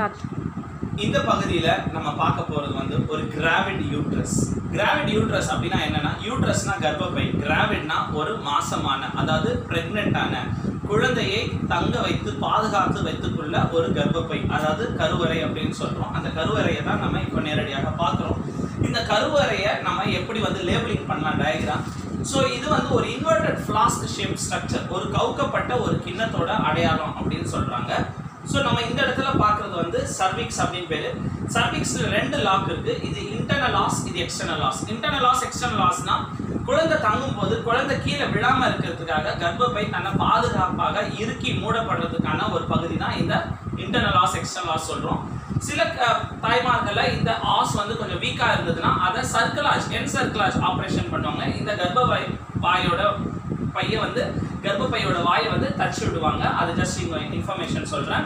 start இந்த பகுதியில நம்ம பார்க்க போறது வந்து ஒரு கிராவிட் யூட்ரஸ் கிராவிட் யூட்ரஸ் அப்படின்னா என்னன்னா யூட்ரஸ்னா கர்ப்பப்பை கிராவிட்னா ஒரு மாசமான அதாவது பிரெக்னென்ட்டான குழந்தையை தங்க வைத்து பாதுகாத்து வைத்துக்கொள்ள ஒரு கர்ப்பப்பை அதாவது கருவறை அப்படின்னு சொல்றோம் அந்த கருவறையை தான் நம்ம இப்போ நேரடியாக பார்க்குறோம் இந்த கருவறையை நம்ம எப்படி வந்து லேபிளிங் பண்ணலாம் டயக்ராம் ஸோ இது வந்து ஒரு இன்வெர்டட் ஃப்ளாஸ்க் ஷேப் ஸ்ட்ரக்சர் ஒரு கவுக்கப்பட்ட ஒரு கிண்ணத்தோட அடையாளம் அப்படின்னு சொல்றாங்க ஸோ நம்ம இந்த இடத்துல பார்க்குறது வந்து சர்விக்ஸ் அப்படின்னு பேரு சர்விக்ஸ்ல ரெண்டு லாக் இருக்கு இது இன்டர்னல் லாஸ் இது எக்ஸ்டர்னல் லாஸ் இன்டர்னல் லாஸ் எக்ஸ்டர்னல் லாஸ்னா குழந்தை தங்கும் போது குழந்தை கீழே விழாம இருக்கிறதுக்காக கர்ப்பப்பை தன்னை பாதுகாப்பாக இறுக்கி மூடப்படுறதுக்கான ஒரு பகுதி தான் இந்த இன்டர்னல் லாஸ் எக்ஸ்டர்னல் லாஸ் சொல்றோம் சில க- தாய்மார்கள்ல இந்த ஆஸ் வந்து கொஞ்சம் வீக்கா இருந்ததுன்னா அதை சர்க்கலாஜ் என் சர்க்கலாஜ் ஆப்ரேஷன் பண்ணுவாங்க இந்த கர்ப்பப்பை வாயோட பைய வந்து கர்ப்பப்பையோட வாயை வந்து தச்சு விடுவாங்க அது ஜஸ்ட் இங்க இன்ஃபர்மேஷன் சொல்றேன்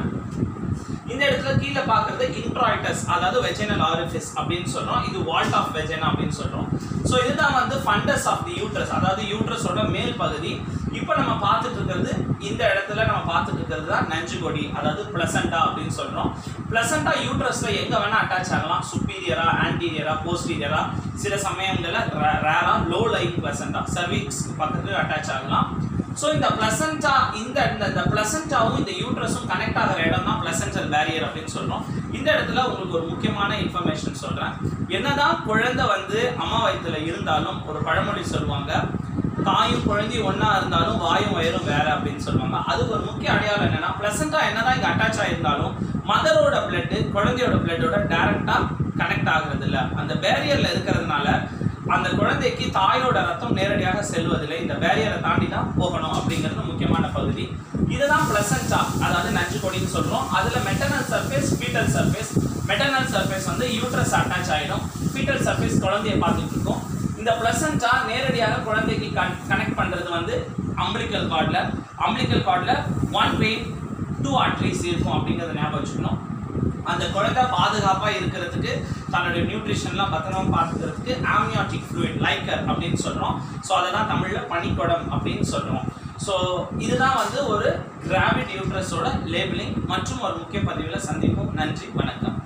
இந்த இடத்துல கீழே பார்க்கறது இன்ட்ராய்டஸ் அதாவது வெஜினல் ஆரிஃபிஸ் அப்படின்னு சொல்றோம் இது வால்ட் ஆஃப் வெஜினா அப்படின்னு சொல்றோம் ஸோ இதுதான் வந்து ஃபண்டஸ் ஆஃப் தி யூட்ரஸ் அதாவது யூட்ரஸோட மேல் பகுதி இப்போ நம்ம பார்த்துட்டு இருக்கிறது இந்த இடத்துல நம்ம பார்த்துட்டு இருக்கிறது தான் நஞ்சுகொடி அதாவது பிளசண்டா அப்படின்னு சொல்றோம் பிளசண்டா யூட்ரஸ்ல எங்க வேணா அட்டாச் ஆகலாம் சுப்பீரியரா ஆன்டீரியரா போஸ்டீரியரா சில சமயங்கள்ல ரேரா லோ லைன் பிளசண்டா சர்வீக்ஸ் பக்கத்துல அட்டாச் ஆகலாம் ஸோ இந்த பிளசண்டா இந்த இந்த- இந்த பிளசண்டாவும் இந்த யூட்ரஸும் கனெக்ட் ஆகிற இடம் தான் பிளசண்டல் பேரியர் அப்படின்னு சொல்றோம் இந்த இடத்துல உங்களுக்கு ஒரு முக்கியமான இன்ஃபர்மேஷன் சொல்றேன் என்னதான் குழந்தை வந்து அம்மா வயித்துல இருந்தாலும் ஒரு பழமொழி சொல்லுவாங்க தாயும் குழந்தையும் ஒண்ணா இருந்தாலும் வாயும் வயிறும் வேற அப்படின்னு சொல்லுவாங்க அதுக்கு ஒரு முக்கிய அடையாளம் என்னன்னா பிளசண்டா என்னதான் இங்க அட்டாச் ஆயிருந்தாலும் மதரோட பிளட் குழந்தையோட பிளட்டோட டைரக்டா கனெக்ட் ஆகுறது இல்ல அந்த பேரியர்ல இருக்கிறதுனால அந்த குழந்தைக்கு தாயோட ரத்தம் நேரடியாக செல்வதில்லை இந்த பேரியரை தாண்டி தான் போகணும் அப்படிங்கிறது முக்கியமான பகுதி இதுதான் பிளசண்டா அதாவது நஞ்சு கொடின்னு சொல்றோம் அதுல maternal surface fetal surface maternal surface வந்து யூட்ரஸ் அட்டாச் ஆயிடும் ஃபீட்டல் சர்ஃபேஸ் குழந்தைய பார்த்துட்டு இருக்கோம் இந்த பிளசண்டா நேரடியாக குழந்தைக்கு கனெக்ட் பண்றது வந்து அம்பிளிக்கல் கார்டில் அம்பிளிக்கல் கார்டில் ஒன் வெயின் டூ ஆர்ட்ரிஸ் இருக்கும் அப்படிங்கிறத ஞாபகம் வச்சுக்கணும் அந்த குழந்தை பாதுகாப்பா இருக்கிறதுக்கு தன்னுடைய நியூட்ரிஷன்லாம் பத்திரமா பார்த்துக்கிறதுக்கு ஆம்னியாட்டிக் ஃப்ளூயிட் லைக்கர் அப்படின்னு சொல்றோம் ஸோ அதை தான் தமிழ்ல பனிக்குடம் அப்படின்னு சொல்றோம் ஸோ இதுதான் வந்து ஒரு கிராவிட் யூட்ரஸோட லேபிளிங் மற்றும் ஒரு முக்கிய பதிவில் சந்திப்போம் நன்றி வணக்கம்